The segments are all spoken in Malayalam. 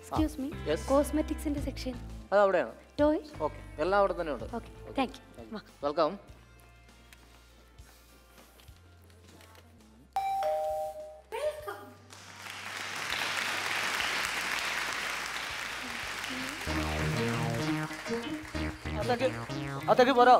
Excuse me Yes. കോസ്മെറ്റിക്സിന്റെ സെക്ഷൻ അത് അവിടെയാണ് ടോയ് ഓക്കെ എല്ലാം അവിടെ തന്നെ ഉണ്ട് ഓക്കെ താങ്ക് യു വെൽക്കം അതൊക്കെ അതൊക്കെ പോരോ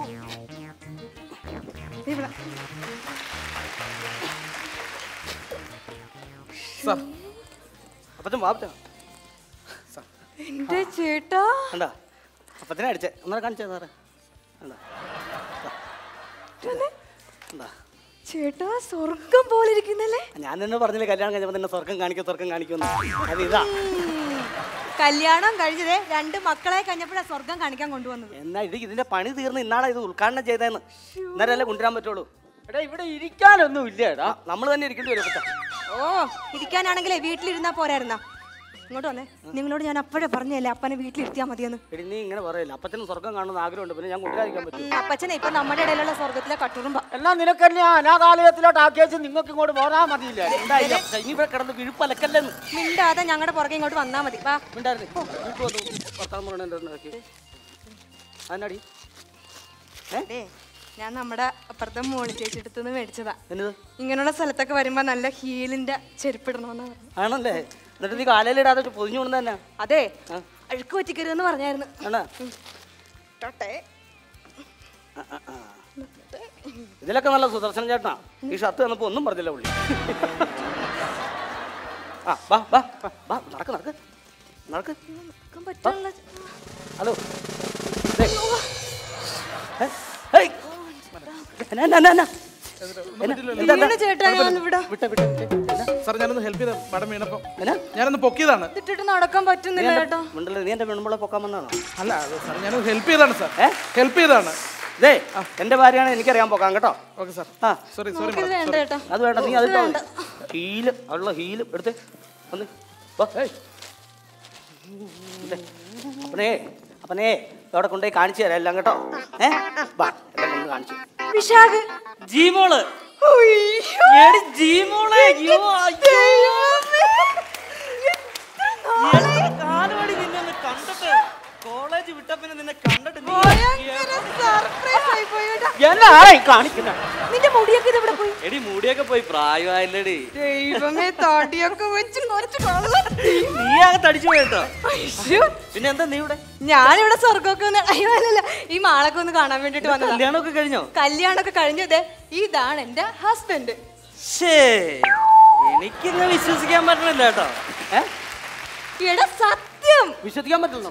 സാർ അപ്പച്ചൻ വാപ്പച്ച എന്റെ ചേട്ടാ കണ്ടാ അപ്പച്ചനെ അടിച്ചേ ഒന്നാ കാണിച്ചേ സാറേ കണ്ടാ എന്താ ചേട്ടാ സ്വർഗം പോലെ ഇരിക്കുന്നല്ലേ ഞാൻ തന്നെ പറഞ്ഞില്ലേ കല്യാണം കഴിഞ്ഞപ്പോൾ തന്നെ സ്വർഗം കാണിക്കും സ്വർഗം കാണിക്കുമെന്ന് അത് ഇതാ കല്യാണം കഴിഞ്ഞതേ രണ്ട് മക്കളെ കഴിഞ്ഞപ്പോഴാ സ്വർഗം കാണിക്കാൻ കൊണ്ടുവന്നത് എന്നാ ഇത് ഇതിന്റെ പണി തീർന്ന് ഇന്നാളെ ഇത് ഉദ്ഘാടനം ചെയ്തതെന്ന് ഇന്നേരല്ലേ കൊണ്ടുവരാൻ പറ്റുള്ളൂ എടാ ഇവിടെ ഇരിക്കാനൊന്നും ഇല്ലേടാ നമ്മൾ തന്നെ ഇരിക്കേണ്ടി വരും അപ്പച്ചാ ഓ ഇരിക്കാനാണെങ്കിലേ വീട്ടിലിരുന്നാ പോരായിരുന്നാ ഇങ്ങോട്ട് വന്നേ നിങ്ങളോട് ഞാൻ അപ്പോഴേ പറഞ്ഞല്ലേ അപ്പനെ വീട്ടിലിരുത്തിയാ മതിയെന്ന് എടി നീ ഇങ്ങനെ പറയില്ല അപ്പച്ചന് സ്വർഗം കാണുന്ന ആഗ്രഹമുണ്ട് പിന്നെ ഞാൻ കൊണ്ടുവരാതിരിക്കാൻ പറ്റും ഉം, അപ്പച്ചനെ ഇപ്പൊ നമ്മുടെ ഇടയിലുള്ള സ്വർഗത്തിലെ കട്ടുറുമ്പ എന്നാ നിനക്കല്ലേ അനാഥാലയത്തിലോട്ട് ആക്കിയേച്ച് നിങ്ങൾക്ക് ഇങ്ങോട്ട് പോരാ മതിയില്ലേ എന്തായില്ല ഇനി ഇവിടെ കിടന്ന് വിഴുപ്പലക്കല്ലെന്ന് മിണ്ടാതെ ഞങ്ങളുടെ പുറകെ ഇങ്ങോട്ട് വന്നാ മതി വാ ഉണ്ടായിരുന്നേ വീട്ടിൽ വന്നു ഭർത്താവ് പറയണ അതിനടി ദേ, ഞാൻ നമ്മുടെ അപ്പുറത്തെ മോളി ചേച്ചിട്ടത്തുനിന്ന് മേടിച്ചതാ എന്നത് ഇങ്ങനെയുള്ള സ്ഥലത്തൊക്കെ വരുമ്പോ നല്ല ഹീലിന്റെ ചെരുപ്പിടണമെന്നാ പറഞ്ഞത് ആണല്ലേ എന്നിട്ട് നീ കാലയിലിടാതെ പൊതിഞ്ഞു കൊണ്ടു തന്നെ അതെ അഴുക്ക് പറ്റിക്കരുതെന്ന് പറഞ്ഞായിരുന്നു ആണോ തൊട്ടേ ഇതിലൊക്കെ നല്ല സുദർശന ചേട്ടനാ ഈ ഷർട്ട് തന്നപ്പോ ഒന്നും പറഞ്ഞില്ല പുള്ളി ആ ബാ ബാ ബാ, ബാ നടക്ക് നടക്ക് നടക്ക് നടക്കാൻ പറ്റുള്ള ഹലോ ദേ. ഏ? ഹേയ്. എന്നാ, എന്നാ, എന്നാ, എന്നാ? എന്നാ, എന്താ, എന്താ? വീണ് ചേട്ടാ ഞാൻ ഇവിടെ വിട്ടെ, വിട്ടെ, വിട്ടെ. എന്നാ? സാർ ഞാനൊന്ന് ഹെൽപ്പ് ചെയ്ത പടം വീണപ്പം എന്നാ? ഞാനൊന്ന് പൊക്കിയതാണ് ഇട്ടിട്ട് നടക്കാൻ പറ്റുന്നില്ല ചേട്ടാ മിണ്ടല്ലേ, നീ എന്റെ പെൺമുളെ പൊക്കാൻ വന്നാണോ അല്ല അത് സാർ ഞാനൊന്ന് ഹെൽപ്പ് ചെയ്താണ് സാർ ഏ? ഹെൽപ്പ് ചെയ്താണ് ദേ എന്റെ ഭാര്യയാണ് എനിക്കറിയാൻ പോക്കാം കേട്ടോ ഓക്കെ സാർ ആ സോറി സോറി ഇത് വേണ്ട ചേട്ടാ അത് വേണ്ട നീ അത് ഹീലും ഉള്ള ഹീലും എടുത്ത് വന്ന് വാ. ഇല്ലേ? അപ്പനേ അപ്പനേ അവിടെ കൊണ്ടുപോയി കാണിച്ചു തരാം എല്ലാം കേട്ടോ ഏ വാ എല്ലാം കൊണ്ട് കാണിച്ചു വിശാഖ് ജീമോള് എടി ജീമോളെ അയ്യോ കാലുവടി നിന്നെ ഒന്ന് കണ്ടിട്ട് കോളേജ് വിട്ട പിന്നെ നിന്നെ കണ്ടിട്ട് നീ സർപ്രൈസ് ആയി പോയി കേട്ടാ. എന്നാണ് കാണിക്കുന്ന നിന്റെ മുടിയൊക്കെ ഇത് ഇവിടെ പോയി എടി മൂടിയൊക്കെ പോയി പ്രായമായില്ലടി ദൈവമേ താടിയൊക്കെ വെച്ച് കുറച്ച് കളർ നീ ആകെ തടിച്ചു പോയിട്ടോ പിന്നെ എന്താ നീ ഇവിടെ ഞാനിവിടെ സ്വർഗമൊക്കെ ഒന്ന് അയ്യോ അല്ലല്ല ഈ മാളൊക്കെ ഒന്ന് കാണാൻ വേണ്ടിട്ട് വന്നതാ കല്യാണമൊക്കെ കഴിഞ്ഞോ കല്യാണമൊക്കെ കഴിഞ്ഞതേ ഇതാണ് എന്റെ ഹസ്ബൻഡ് ശേ എനിക്കിങ്ങനെ വിശ്വസിക്കാൻ പറ്റണില്ല കേട്ടോ ഏ എടാ സത്യം വിശ്വസിക്കാൻ പറ്റുന്നു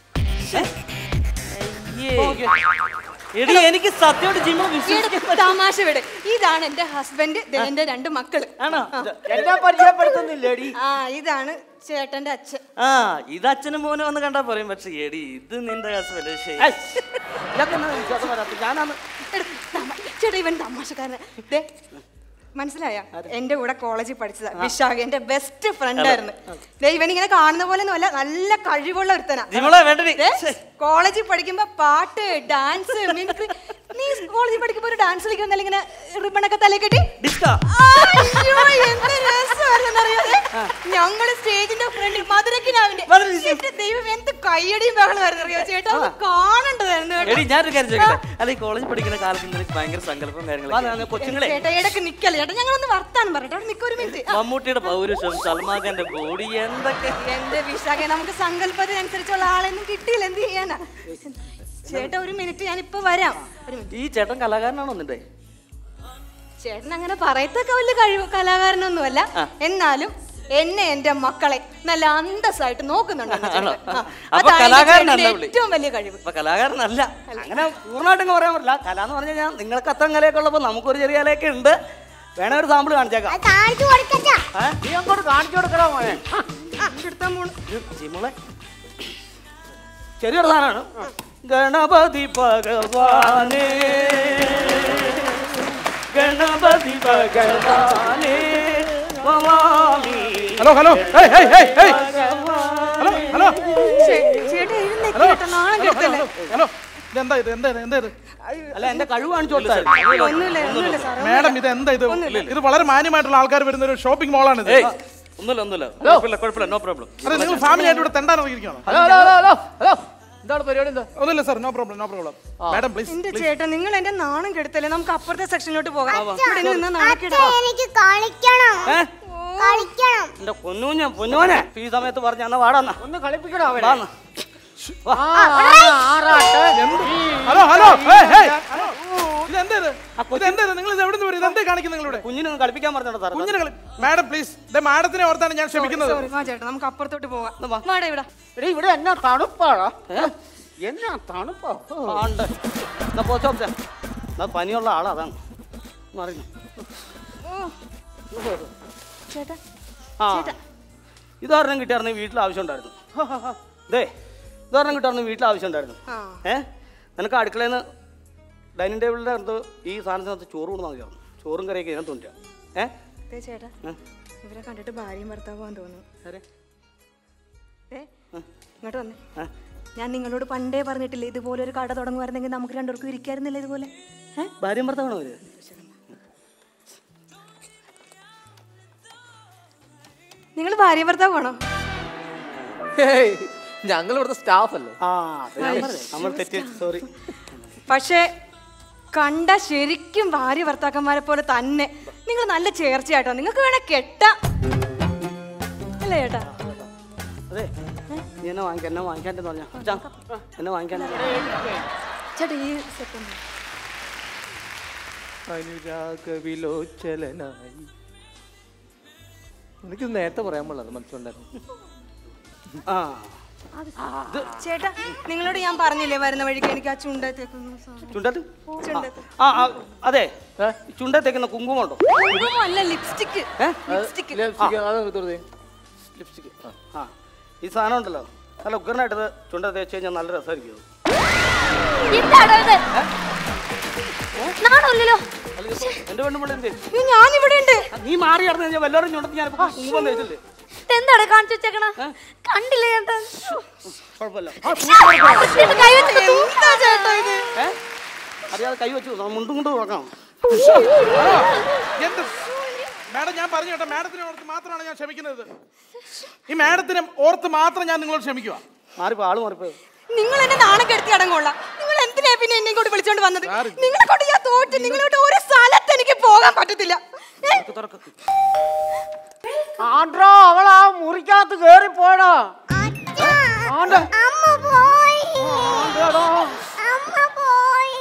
എടി എനിക്ക് സത്യമായിട്ട് ജിമ്മ വിശ്വസിക്കാൻ എടാ, തമാശ വിട് ഇതാണ് എന്റെ ഹസ്ബൻഡ് എന്റെ രണ്ട് മക്കള് ആണോ എന്നെ പരിചയപ്പെടുത്തുന്നില്ലേടി ആ ഇതാണ് ചേട്ടന്റെ അച്ഛൻ ആ ഇത് അച്ഛനും മോനും വന്ന് കണ്ടാ പറയും പക്ഷെ എടി ഇത് നിന്റെ ഹസ്ബൻഡ് ശരി ഇതൊക്കെ എന്നാ വിശ്വാസം വരാത്ത ഞാനാണ് എടാ, തമ- ചേട്ടാ ഇവൻ തമാശക്കാരൻ ദേ മനസ്സിലായ എന്റെ കൂടെ കോളേജിൽ പഠിച്ചതാ വിശാഖ് എന്റെ ബെസ്റ്റ് ഫ്രണ്ട് ആയിരുന്നു ദേ ഇവൻ ഇങ്ങനെ കാണുന്ന പോലെ ഒന്നും അല്ല നല്ല കഴിവുള്ള ഒരുത്തനാ ജിമോളെ വേണ്ടടി ദേ, കോളേജിൽ പഠിക്കുമ്പോ പാട്ട് ഡാൻസ് മിമിക്രി നീ കോളേജിൽ പഠിക്കുമ്പോ ഒരു ഡാൻസ് കളിക്കുന്ന ഇങ്ങനെ റിബണൊക്കെ തലേ കെട്ടി ഡിസ്കോ അയ്യോ, എന്ത് രസമായിരുന്നെന്നറിയോ ദേ? ഞങ്ങള് സ്റ്റേജിന്റെ ഫ്രണ്ടിൽ മധുരക്കിനാവിന്റെ എന്റെ ദൈവം എന്ത് കയ്യടിയും ബഹളമായിരുന്നു അറിയോ ചേട്ടാ അത് കാണേണ്ടതായിരുന്നു കേട്ടോ. എടി ഞാനൊരു കാര്യം ചോദിക്കട്ടെ അല്ല ഈ കോളേജ് പഠിക്കുന്ന കാലത്ത് നിനക്ക് ഭയങ്കര സങ്കല്പം കാര്യങ്ങളൊക്കെ കൊച്ചുങ്ങളെ ചേട്ടാ ഇടക്ക് നിക്കല്ലേ ചേട്ടാ ഞങ്ങളൊന്ന് വർത്താനം പറയട്ടെ അവിടെ നിക്ക ഒരു മിനിറ്റ് ആ, മമ്മൂട്ടിയുടെ പൗരുഷം സൽമാൻ ഖാന്റെ ബോഡി എന്തൊക്കെ എന്റെ വിശാഖ നമുക്ക് സങ്കല്പത്തിനനുസരിച്ചുള്ള ആളെയൊന്നും കിട്ടിയില്ല എന്ത് ചെയ്യാനാ ചേട്ടാ ഒരു മിനിറ്റ് ഞാൻ ഇപ്പൊ വരാം ഒരു മിനിറ്റ് ഈ ചേട്ടൻ കലാകാരനാണോ നിന്റെ ചേട്ടൻ അങ്ങനെ പറയത്തൊക്കെ വലിയ കഴിവ് കലാകാരനൊന്നുമല്ല എന്നാലും എന്നെ എന്റെ മക്കളെ നല്ല അന്തസ്സായിട്ട് നോക്കുന്നുണ്ട് എന്റെ ആണോ? ചേട്ടൻ. ആ, അപ്പൊ അതാണ് കലാകാരനല്ല ചേട്ടന്റെ പുള്ളി. ഏറ്റവും വലിയ കഴിവ് അപ്പൊ കലാകാരനല്ല അങ്ങനെ പൂർണ്ണമായിട്ടും പറയാൻ പറ്റില്ല കല എന്ന് പറഞ്ഞു കഴിഞ്ഞാൽ നിങ്ങൾക്ക് അത്രയും കലയൊക്കെ ഉള്ളപ്പോൾ നമുക്കൊരു ചെറിയ കലയൊക്കെ ഉണ്ട് വേണേ ഒരു സാമ്പിൾ കാണിച്ചേക്കാം ഏ? നീ അങ്ങോട്ട് കാണിച്ചു കൊടുക്കണോ മോനെ ഇത് ജിമോളെ ചെറിയൊരു സാധനമാണ് ഗണപതി ഭഗവാനേ ഗണപതി ഭഗവാനേ ഭവാമി hello hello hey hey hey hey hello hello ചേട്ടാ എഴുന്നേക്ക് ഹലോ കേട്ടോ നാളെ ഹലോ ഹലോ ഹലോ ഇതെന്താ ഇത് എന്താ ഇത് എന്താ ഇത് അല്ല എന്റെ കഴിവ് കാണിച്ചു കൊടുത്തായിരുന്നു ഒന്നുമില്ല ഒന്നുമില്ല സാറേ മാഡം ഇത് എന്താ ഇത് ഇത് വളരെ മാന്യമായിട്ടുള്ള ആൾക്കാർ വരുന്ന ഒരു ഷോപ്പിംഗ് മോളാണ് ഇത് ഏയ് ഒന്നുമില്ല ഒന്നുമില്ല കുഴപ്പമില്ല കുഴപ്പമില്ല നോ പ്രോബ്ലം അതെ നിങ്ങൾ ഫാമിലി ആയിട്ട് ഇവിടെ തെണ്ടാൻ ഇറങ്ങിയിരിക്കുകയാണോ hello hello hello hello hello എന്താണ് പരിപാടി എന്താ ഒന്നുമില്ല sir no problem no problem madam please എന്റെ ചേട്ടാ നിങ്ങൾ എന്റെ നാണം കെടുത്തല്ലേ നമുക്ക് അപ്പുറത്തെ സെക്ഷനിലോട്ട് പോകാം ഇവിടെ നിന്ന് അച്ഛാ നാണക്കെടാ എനിക്ക് കളിക്കണം ഏ കളിക്കണം എന്റെ പൊന്നൂഞ്ഞ പൊന്നോനെ ഈ സമയത്ത് പറഞ്ഞ എന്നാ വാടാന്നാ ഒന്ന് കളിപ്പിക്കണോ അവരെ വാന്ന് ആ, ആ, ആറാട്ട് ഹലോ ഹലോ ഏയ്, ഏയ്, ഹലോ. ഇത് എന്താ ഇത് ഇത് എന്താ ഇത് നിങ്ങൾ ഇത് എവിടെ നിന്ന് വരും ഇതെന്താ കാണിക്കുന്നത് നിങ്ങളിവിടെ കുഞ്ഞിനെ ഒന്ന് കളിപ്പിക്കാൻ പറഞ്ഞോ സാർ കുഞ്ഞിനെ കളി മാഡം പ്ലീസ് ഇത് മാഡത്തിനെ ഓർത്താണ് ഞാൻ ക്ഷമിക്കുന്നത് സോറി വാ ചേട്ടാ നമുക്ക് അപ്പുറത്തോട്ട് പോവാം എന്നാ വാ. വാടാ ഇവിടെ എടീ, ഇവിടെ എന്നാ തണുപ്പാടാ എന്നാ തണുപ്പാ ഓ. ഉണ്ട് എന്നാ പോസ്റ്റ് ഓഫീസാ എന്നാ പനിയുള്ള ആളാ അതാണ് മറിഞ്ഞു ചേട്ടാ ആ ഇതൊരെണ്ണം കിട്ടിയായിരുന്നു വീട്ടിൽ ആവശ്യം ഉണ്ടായിരുന്നു ദേ ഇതൊരെണ്ണം കിട്ടിയായിരുന്നു വീട്ടിൽ ആവശ്യം ഉണ്ടായിരുന്നു ആ ഏ നിനക്ക് അടുക്കളയിൽ നിന്ന് ഡൈനിങ് ടേബിളിൻ്റെ അടുത്ത് ഈ സാധനത്തിനകത്ത് ചോറ് കൊണ്ടു മതിയായിരുന്നു ചോറും കറിയൊക്കെ ഇതിനകത്ത് കൊണ്ടുവരാം ഏ ദേ ചേട്ടാ ഏ? ഇവരെ കണ്ടിട്ട് ഭാര്യയും ഭർത്താവാന്ന് തോന്നുന്നു ആരെ? ദേ, ഇങ്ങോട്ട് വന്നേ ഏ? ഞാൻ നിങ്ങളോട് പണ്ടേ പറഞ്ഞിട്ടില്ലേ ഇതുപോലെ ഒരു കട തുടങ്ങുമായിരുന്നെങ്കിൽ നമുക്ക് രണ്ടുപേർക്കും ഇരിക്കായിരുന്നില്ല ഇതുപോലെ ഏ? ഭാര്യയും ഭർത്താവാണോ അവര് നിങ്ങൾ ഭാര്യ ഭർത്താവാണോ ഹേയ്, ഞങ്ങൾ ഇവിടുത്തെ സ്റ്റാഫ് അല്ലേ ആ അത് ഞാൻ പറഞ്ഞേ. നമ്മൾ തെറ്റി സോറി പക്ഷേ കണ്ട ശരിക്കും ഭാര്യ ഭർത്താക്കന്മാരെ പോലെ തന്നെ നിങ്ങൾ നല്ല ചേർച്ചയാട്ടോ നിങ്ങൾക്ക് വേണേ കെട്ടാ അല്ലേ ചേട്ടാ അതെ നീ എന്നെ വാങ്ങിക്കാൻ എന്നെ വാങ്ങിക്കാൻ്റെ പറഞ്ഞാ അച്ഛാ, എന്നെ വാങ്ങിക്കാൻ ചേട്ടാ ഈ സെറ്റ് അനുരാഗവിലോചലനായി എനിക്ക് നേരത്തെ പറയാൻ പാടില്ല മനസ്സിലുണ്ടായിരുന്നു ആ ചേട്ടാ നിങ്ങളോട് ഞാൻ പറഞ്ഞില്ലേ വരുന്ന വഴിക്ക് എനിക്ക് ആ ചുണ്ടത്തേക്കൊന്ന് ചുണ്ടത്ത് ചുണ്ടത്ത് ആ ആ, അതെ ചുണ്ടത്തേക്കുന്ന കുങ്കുമമുണ്ടോ അല്ല ലിപ്സ്റ്റിക്ക് ലിപ്സ്റ്റിക്ക് ലിപ്സ്റ്റിക് ആ ഈ സാധനം ഉണ്ടല്ലോ നല്ല ഉഗ്രനായിട്ട് ഇത് ചുണ്ട തേച്ച് കഴിഞ്ഞാൽ നല്ല രസമായിരിക്കും ഇത്. എന്താണോ ഇത് നാണല്ലോ അല്ല, ഇതിപ്പോ എന്റെ പെണ്ണുമ്പോൾ എന്ത് ഞാൻ ഇവിടെ ഉണ്ട് നീ മാറി കിടന്നു കഴിഞ്ഞാൽ വല്ലവരും ചുണ്ടത്ത് ഞാൻ കുങ്കുമം തേച്ചില്ലേ എന്താണ് കാണിച്ചു വെച്ചേക്കണ കണ്ടില്ലേ ചേട്ടാ കുഴപ്പമില്ല ഇത് കൈ വെച്ചിട്ട് എന്താ ചേട്ടാ ഇത് ഏ അറിയാതെ കൈ വെച്ചു മുണ്ടും കൊണ്ട് നോക്കാം എന്ത് മാഡം ഞാൻ പറഞ്ഞു കേട്ടോ മാഡത്തിനെ ഓർത്ത് മാത്രമാണ് ഞാൻ ക്ഷമിക്കുന്നത് ഈ മാഡത്തിനെ ഓർത്ത് മാത്രം ഞാൻ നിങ്ങളോട് ക്ഷമിക്കുക മാറിപ്പോ ആള് മാറിപ്പോ നിങ്ങൾ എന്നെ നാണം കെടുത്തി അടങ്ങുള്ള നിങ്ങൾ എന്തിനാ പിന്നെ എന്നെ ഇങ്ങോട്ട് വിളിച്ചോണ്ട് വന്നത് നിങ്ങളെ കൊണ്ട് ഞാൻ തോറ്റ് നിങ്ങളോട്ട് ഒരു സ്ഥലത്ത് എനിക്ക് പോകാൻ പറ്റത്തില്ല ഏ? തുറക്ക് ആണ്ട്രോ അവളാ മുറിക്കകത്ത് കേറി പോടാ ആണ്ട് അമ്മ പോയി ആണ്ട്രോ അമ്മ പോയി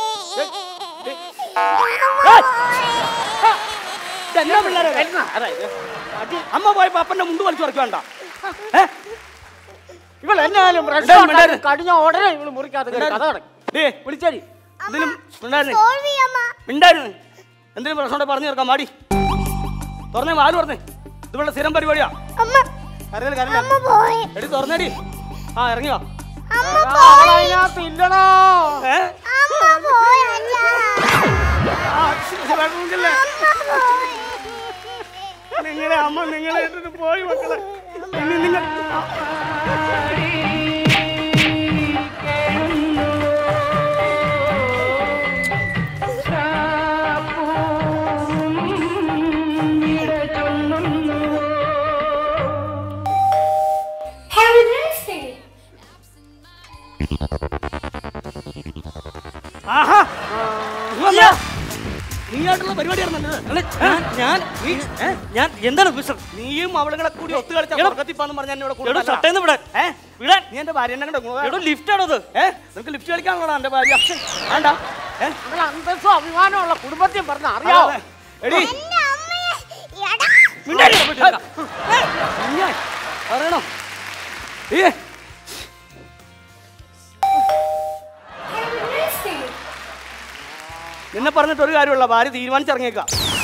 ഇതെന്നാ പിള്ളേരെ അതായത് അമ്മ പോയപ്പോ അപ്പന്റെ മുണ്ട് വലിച്ചു പറിക്കണ്ട ഏ ഇവൾ എന്നാലും ബ്രഷ് മിണ്ടാതിരി, മിണ്ടാതിരി. കഴിഞ്ഞ ഉടനെ ഇവള് മുറിക്കകത്ത് കയറി കഥ അടക്കി ഡേ വിളിച്ചേരി എന്തിനും മിണ്ടായിരുന്നു തോൽവി അമ്മ മിണ്ടായിരുന്നു എന്തിനും പ്രശ്നം പറഞ്ഞു തീർക്കാം മാടി തുറന്നേ വാല് തുറന്നേ ഇത് ഇവിടെ സ്ഥിരം പരിപാടിയാ അമ്മ കരയില്ല കരയില്ല അമ്മ പോയി എടി തുറന്നേടി ആ ഇറങ്ങിയോ അമ്മ അവളതിനകത്ത് ഇല്ലണോ ഏ അമ്മ പോയി അച്ഛാ. ആ, ശരി, കുഴപ്പമൊന്നുമില്ലേ? നിങ്ങളെ അമ്മ നിങ്ങളെ ഇട്ടിട്ട് പോയി മക്കളെ ഇനി നിങ്ങൾ ആഹാ ഇങ്ങ് വന്നോ. നീയായിട്ടുള്ള പരിപാടിയായിരുന്നല്ലേ ഞാൻ ഞാൻ എന്താണ് മിസ്റ്റർ നീയും അവളുകളെ കൂടി ഒത്തു കളിച്ച സ്വർഗത്തിപ്പാന്ന് പറഞ്ഞ എന്നോട് കൂടെ ചട്ടേന്ന് വിടാൻ ഏ വിടാൻ നീ എന്റെ ഭാര്യ എന്നെ ലിഫ്റ്റ് ആണോ അത് ഏ നിനക്ക് ലിഫ്റ്റ് കളിക്കാനുള്ള എന്റെ ഭാര്യ വേണ്ട ഏ അവൾ അന്തസ്സും അഭിമാനമുള്ള കുടുംബത്തെയും പറഞ്ഞ അറിയാവോ അതെ. എടി എന്റെ അമ്മയെ എടാ മിണ്ടാതിരി, പോയിട്ട് ഏ, ഞാൻ പറയണോ ഏ നിന്നെ പറഞ്ഞിട്ട് ഒരു കാര്യമുള്ള ഭാര്യ തീരുമാനിച്ചിറങ്ങിയേക്കാം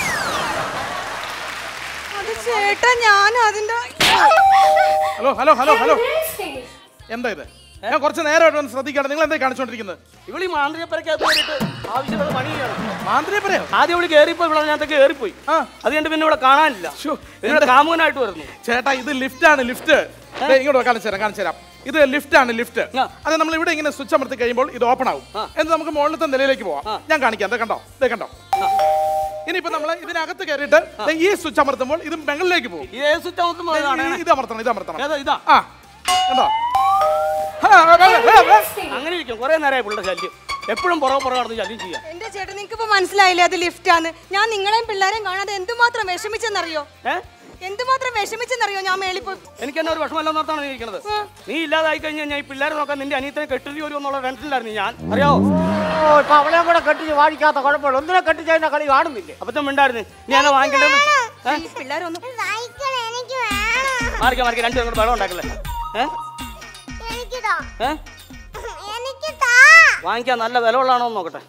അത് ചേട്ടാ ഞാൻ അതിന്റെ ഹലോ ഹലോ ഹലോ ഹലോ എന്താ ഇത് ഞാൻ കുറച്ച് നേരമായിട്ട് ഒന്ന് ശ്രദ്ധിക്കാണ് നിങ്ങൾ എന്താ കാണിച്ചോണ്ടിരിക്കുന്നത് ഇവളീ മാന്ത്രികപ്പരക്കകത്ത് കയറിയിട്ട് ആവശ്യമുള്ളത് പണിയാണ് മാന്ത്രിയെ പറയാം ആദ്യം ഇവിടെ കയറിപ്പോ ഇവിടെ ഞാൻ കയറിപ്പോയി ആ. അത് കണ്ട് പിന്നെ ഇവിടെ കാണാനില്ല ഇതിവിടെ കാമുകനായിട്ട് വരുന്നു ചേട്ടാ ഇത് ലിഫ്റ്റ് ആണ് ലിഫ്റ്റ് ഇങ്ങോട്ട് വാ, കാണിച്ചു തരാം കാണിച്ചു തരാം ഇത് ലിഫ്റ്റ് ആണ് ലിഫ്റ്റ് ആ. അത് നമ്മൾ ഇവിടെ ഇങ്ങനെ സ്വിച്ച് അമർത്തി കഴിയുമ്പോൾ ഇത് ഓപ്പൺ ആവും എന്നിട്ട് നമുക്ക് മുകളിലത്തെ നിലയിലേക്ക് പോവാം ഞാൻ കാണിക്കാം ദേ കണ്ടോ ദേ കണ്ടോ ഇനിയിപ്പോ നമ്മൾ ഇതിനകത്ത് കയറിയിട്ട് ദേ ഈ സ്വിച്ച് അമർത്തുമ്പോൾ ഇത് മുകളിലേക്ക് പോകും ഈ ഏത് സ്വിച്ച് അമർത്തുമ്പോ ദേ അതാണ് ഈ- ഇത് അമർത്തണം ഇത് അമർത്തണം ഏതാ ഇതാ ആ കണ്ടോ ആ, ആ, ആ, ആ, ആ. അങ്ങനെ ഇരിക്കും കുറെ നേരമായി പുള്ളിയുടെ ശല്യം എപ്പോഴും പുറകെ പുറകെ നടന്ന് ശല്യം ചെയ്യാം എന്റെ ചേട്ടൻ നിങ്ങൾക്ക് ഇപ്പൊ മനസ്സിലായില്ലേ അത് ലിഫ്റ്റാന്ന് ഞാൻ നിങ്ങളെയും പിള്ളേരെയും കാണാതെ എന്തുമാത്രം വിഷമിച്ചെന്നറിയോ ഏ എന്തുമാത്രം വിഷമിച്ചെന്നറിയോ ഞാൻ മേളിൽ പോയി എനിക്ക് തന്നെ ഒരു വിഷമമല്ല ഓർത്താണ് നീ ഇരിക്കുന്നത് നീ ഇല്ലാതായി കഴിഞ്ഞാൽ ഞാൻ ഈ പിള്ളേരെ നോക്കാൻ നിന്റെ അനിയത്തിനെ കെട്ടി വരും എന്നുള്ള ടെൻഷനിലായിരുന്നു ഞാൻ അറിയാവോ ഓ ഇപ്പൊ അവളെ കൂടെ കെട്ടിച്ച് വാടിക്കാത്ത കുഴപ്പമില്ല ഒന്നിനെ കെട്ടിച്ച് അതിന്റെ കളി കാണുന്നില്ലേ അപ്പത്തം മിണ്ടായിരുന്നു നീ എന്നെ വാങ്ങിക്കേണ്ടത് ഈ പിള്ളേരൊന്നും സൈക്കിൾ എനിക്ക് വേണം മാറിക്കാൻ മാറിക്കാൻ രണ്ടു പേരും വെള്ളം ഉണ്ടാക്കല്ലേ ഏ എനിക്ക് താ ഏ എനിക്ക് താ വാങ്ങിക്കാൻ നല്ല വില ഉള്ളതാണോ എന്ന് നോക്കട്ടെ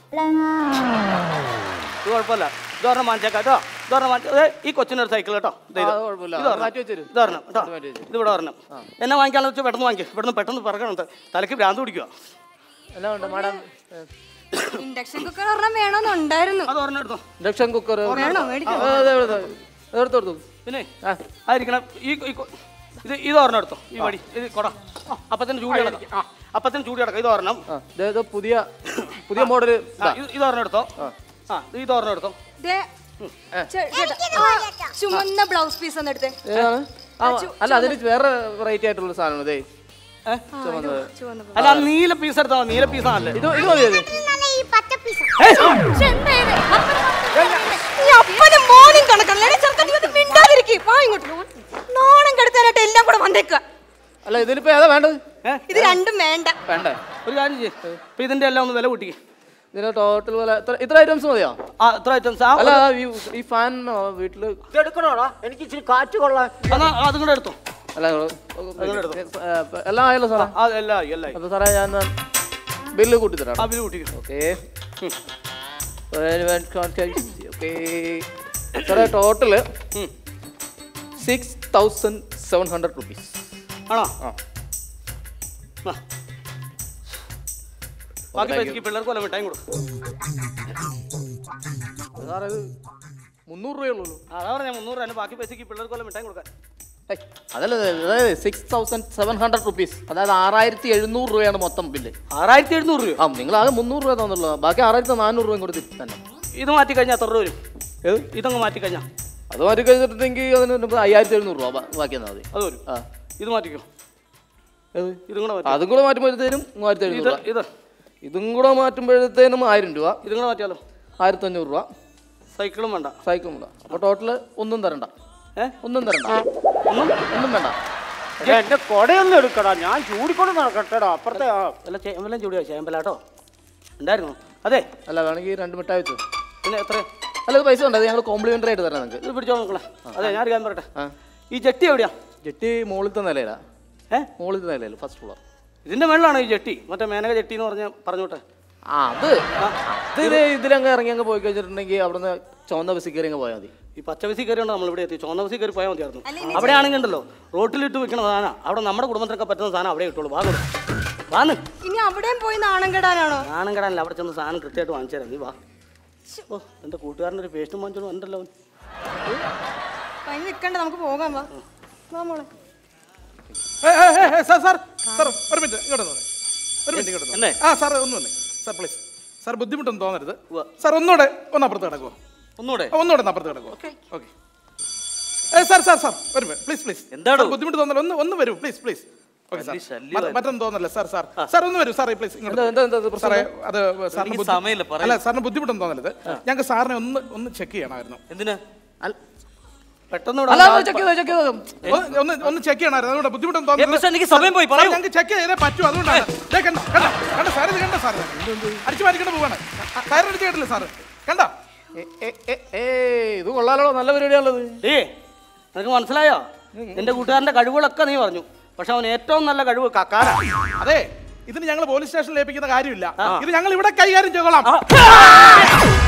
ഇത് കുഴപ്പമില്ല ഇതൊരെണ്ണം വാങ്ങിച്ചേക്കാം കേട്ടോ ഇതൊരെണ്ണം വാങ്ങിച്ച ഈ കൊച്ചിനൊരു സൈക്കിൾ കേട്ടോ ദേ ഇത്. അത് കുഴപ്പമില്ല. ഇത് അത് ഒരെണ്ണം. മാറ്റി വെച്ചേര്. ഇത് ഒരെണ്ണം കേട്ടോ അത് മാറ്റി വെച്ചേര്. ഇത് ഇവിടെ ഒരെണ്ണം എന്നെ വാങ്ങിക്കാന്ന് വെച്ചാൽ പെട്ടെന്ന് വാങ്ങിക്കും ഇവിടുന്ന് പെട്ടെന്ന് പറക്കണം തലയ്ക്ക് ഭ്രാന്ത് പിടിക്കുക എന്നാ ഉണ്ട് മാഡം ഇൻഡക്ഷൻ കുക്കർ ഒരെണ്ണം വേണമെന്നുണ്ടായിരുന്നു അത് ഒരെണ്ണം എടുത്തോ ഇൻഡക്ഷൻ കുക്കർ വേണോ മേടിക്കോ എടുത്തു എടുത്തു പിന്നെ ആയിരിക്കണം ഈ ഈ കൊ- ഇത് ഇത് ഒരെണ്ണം എടുത്തോ ഈ വടി ഇത് കൊട അപ്പത്തിന് ചൂട് കിടക്കാം അപ്പത്തിന് ചൂട് കിടക്കാം ഇത് ഒരെണ്ണം ആ ദേ ഇത് പുതിയ പുതിയ മോഡൽ ആ, ഇത് ഇത് ഒരെണ്ണം എടുത്തോ ആ ഇത് ഇത് ഒരെണ്ണം എടുത്തോ ദേ, ചേ- ചേട്ടാ, ആ, ചുമന്ന ബ്ലൗസ് പീസ് ഒന്ന് എടുത്തേ ഏതാണ് ആ അല്ല അതിന് വേറെ വെറൈറ്റി ആയിട്ടുള്ള സാധനം ഇതേ ഏ? ചുമന്നത് ചുവന്ന അല്ല ആ നീല പീസ് എടുത്താൽ മതി നീല പീസാണല്ലേ ഇത് ഇത് മതി ഇത് നല്ല ഈ പച്ച പീസ പക്ഷെ എന്താ ഇത്? അപ്പന് മാത്രം ഈ അപ്പനും മോനും കണക്കല്ലേ ചെറുക്കൻ നീ ഒന്ന് മിണ്ടാതിരിക്കും വാ ഇങ്ങോട്ട് നാണം കെടുത്താനായിട്ട് എല്ലാം കൂടെ വന്നേക്കുക അല്ല ഇതിനിപ്പോ ഏതാ വേണ്ടത് ഏ? ഇത് രണ്ടും വേണ്ട വേണ്ടേ ഒരു കാര്യം ചെയ്യ് ഇപ്പൊ ഇതിന്റെ എല്ലാം ഒന്ന് വില കൂട്ടിക്ക് ഇതിന് ടോട്ടൽ പോലെ എത്ര- ഇത്ര ഐറ്റംസ് മതിയോ ആ ഇത്ര ഐറ്റംസ് ആ അല്ല ഈ- ഈ ഫാൻ വീട്ടില് എടുക്കണോടാ എനിക്ക് ഇച്ചിരി കാറ്റ് കൊള്ളാൻ എന്നാ അതും കൂടെ എടുത്തോ അല്ല നിങ്ങള് ഏ, എല്ലാം ആയല്ലോ സാറേ ആ എല്ലാം ആയി, എല്ലാം ആയി. അപ്പൊ സാറേ ഞാൻ ബില്ല് കൂട്ടി തരാം ആ ബില് കൂട്ടിക്ക് ഓക്കെ ഓക്കെ സാറേ ടോട്ടല് ഉം. Six thousand seven hundred rupees ആണോ ആ. ആ. ബാക്കി പൈസക്ക് പിള്ളേർക്ക് വല്ല മിഠായും കൊടുക്കും സാറേ ഇത് മുന്നൂറ് രൂപയുള്ളൂ അതാ പറഞ്ഞ മുന്നൂറ് രൂപ ബാക്കി പൈസക്ക് പിള്ളേർക്ക് വല്ല മിഠായും കൊടുക്കാൻ ഏയ്, അതല്ല അതായത് six thousand seven hundred rupees അതായത് ആറായിരത്തി എഴുന്നൂറ് രൂപയാണ് മൊത്തം ബില്ല് ആറായിരത്തി എഴുന്നൂറ് രൂപ ആ നിങ്ങൾ ആകെ മുന്നൂറ് രൂപ തന്നുള്ളൂ ബാക്കി ആറായിരത്തി നാനൂറ് രൂപയും കൊടുത്ത് തന്നെ ഇത് മാറ്റി കഴിഞ്ഞാൽ എത്ര രൂപ വരും ഏത് ഇതങ്ങ് മാറ്റി കഴിഞ്ഞാൽ അത് മാറ്റി കഴിഞ്ഞിട്ടുണ്ടെങ്കിൽ അതിന് നമുക്ക് അയ്യായിരത്തി എഴുന്നൂറ് രൂപ ബാ- ബാക്കി തന്നാൽ മതി അത് വരും ആ ഇത് മാറ്റിക്കോ ഏത്? ഇതും കൂടെ മാറ്റി അതും കൂടെ മാറ്റുമ്പോഴത്തേനും മൂവായിരത്തി ഇത് എഴുന്നൂറ് രൂപ ഇത് ഇതും കൂടെ മാറ്റുമ്പോഴത്തേനും ആയിരം രൂപ ഇതും കൂടെ മാറ്റിയാലോ ആയിരത്തി അഞ്ഞൂറ് രൂപ സൈക്കിളും വേണ്ട സൈക്കിളും കൂടെ അപ്പോൾ ടോട്ടൽ ഒന്നും തരണ്ട ഏ ഒന്നും തരണ്ട ഒന്നും ഒന്നും വേണ്ട എന്റെ കൊടയൊന്നും എടുക്കടാ ഞാൻ ചൂടിക്കൊണ്ട് നടക്കട്ടെടാ അപ്പുറത്തെ ആ വല്ല ചേമ്പെല്ലാം ചൂടിയോ ചേമ്പലാട്ടോ ഉണ്ടായിരുന്നു അതെ അല്ല വേണമെങ്കിൽ രണ്ട് മിഠായി വെച്ചു പിന്നെ എത്ര അല്ല ഇത് പൈസ ഉണ്ട് അത് ഞങ്ങൾ കോംപ്ലിമെൻ്ററി ആയിട്ട് തരാം നിങ്ങൾക്ക് ഇത് പിടിച്ചോ നോക്കളെ അതെ ഞാൻ ഒരു കാര്യം പറയട്ടെ ആ ഈ ജെട്ടി എവിടെയാ ജെട്ടി മുകളിലത്തെ നിലയിലാ ഏ മുകളിലത്തെ നിലയിൽ ഫസ്റ്റ് ഫ്ലോർ ഇതിന്റെ മേളിലാണോ ഈ ജെട്ടി മറ്റേ മേനക ജെട്ടി എന്ന് പറഞ്ഞ പറഞ്ഞോട്ടെ ആ അത് അത് ഇത് ഇതിലങ്ങ് ഇറങ്ങി അങ്ങ് പോയി കഴിഞ്ഞിട്ടുണ്ടെങ്കിൽ അവിടുന്ന് ചുവന്ന ബസ്സിൽ കയറി അങ്ങ് പോയാൽ മതി ഈ പച്ച ബസ്സിൽ കയറിയാണ് നമ്മൾ ഇവിടെ എത്തി ചുവന്ന ബസ്സിൽ കയറി പോയാൽ മതിയായിരുന്നു അവിടെ ആണെങ്കിൽ ഉണ്ടല്ലോ റോട്ടിലിട്ട് വെക്കണ സാധനം അവിടെ നമ്മുടെ കുടുംബത്തിനൊക്കെ പറ്റുന്ന സാധനം അവിടെ കിട്ടുള്ളൂ വാ കൊടു. വാന്ന് ഇനി അവിടെയും പോയി നാണം കെടാനാണോ നാണം കടാനല്ല അവിടെ ചെന്ന് സാധനം കൃത്യമായിട്ട് വാങ്ങിച്ചു തരാം നീ വാ ഓ എൻ്റെ കൂട്ടുകാരൻ്റെ ഒരു പേസ്റ്റും വാങ്ങിച്ചോണ്ട് ഉണ്ടല്ലോ അവൻ. അതിന് നിൽക്കണ്ട നമുക്ക് പോകാം വാ വാ മോളെ ഏ, ഏ, ഏ, ഏ, സാർ സാർ സാർ ഒരു മിനിറ്റ് ഇങ്ങോട്ട് വന്നേ. ഒരു മിനിറ്റ് ഇങ്ങോട്ട് വന്നേ. എന്നെ? ആ സാർ ഒന്ന് വന്നേ സാർ പ്ലീസ് സാർ ബുദ്ധിമുട്ടൊന്നും തോന്നരുത് സാർ ഒന്നുകൂടെ ഒന്ന് അപ്പുറത്ത് കിടക്കുമോ ഒന്നുകൂടെ ഒന്നുകൂടെ ഒന്ന് അപ്പുറത്ത് കിടക്കുമോ ഓക്കെ ഏ സാർ സാർ സാർ ഒരു മിനിറ്റ് പ്ലീസ് പ്ലീസ് എന്താടോ? സാർ, ബുദ്ധിമുട്ട് തോന്നല്ലോ ഒന്ന് ഒന്ന് വരൂ പ്ലീസ് പ്ലീസ് ഓക്കെ സാർ വലിയ ശല്യം മറ്റ- മറ്റൊന്നും തോന്നല്ലേ സാർ സാർ സാർ ഒന്ന് വരൂ സാറേ പ്ലീസ് എന്താ എന്താ എന്താ ഇത് പ്രശ്നം സാറേ അത് സാറിന് എനിക്ക് ബുദ്ധി- സമയമില്ല, പറയൂ. അല്ല സാറിന് ബുദ്ധിമുട്ടൊന്നും തോന്നരുത് ഞങ്ങൾക്ക് സാറിനെ ഒന്ന് ഒന്ന് ചെക്ക് ചെയ്യണമായിരുന്നു എന്തിനാ അല്ല- പെട്ടെന്ന് അല്ല ചെക്ക് ചെയ്തോ ചെക്ക് ചെയ്തോ ഒന്ന് ഒന്ന് ഒന്ന് ചെക്ക് ചെയ്യണമായിരുന്നു അതുകൊണ്ട് ബുദ്ധിമുട്ടൊന്നും ഏ, പക്ഷേ എനിക്ക് സമയം പോയി, പറയൂ. ഞങ്ങൾക്ക് ചെക്ക് ചെയ്തേ പറ്റൂ അതുകൊണ്ടാണ് ദേ കണ്ടോ, കണ്ടോ, കണ്ടോ സാർ ഇത് കണ്ടോ സാർ അടിച്ചു മാറ്റിക്കൊണ്ട് പോവാണ് കയറടിച്ച് കേട്ടില്ലേ സാറ് കണ്ടോ ഏ, ഏ, ഏ, ഏ, ഇത് കൊള്ളാലോ നല്ല പരിപാടിയാണുള്ളത് ഏ നിനക്ക് മനസ്സിലായോ എന്റെ കൂട്ടുകാരന്റെ കഴിവുകളൊക്കെ നീ പറഞ്ഞു പക്ഷെ അവൻ ഏറ്റവും നല്ല കഴിവ് കക്കാരാ അതെ ഇതിന് ഞങ്ങൾ പോലീസ് സ്റ്റേഷനിൽ ഏൽപ്പിക്കുന്ന കാര്യമില്ല ഇത് ഞങ്ങൾ ഇവിടെ കൈകാര്യം ചെയ്തോളാം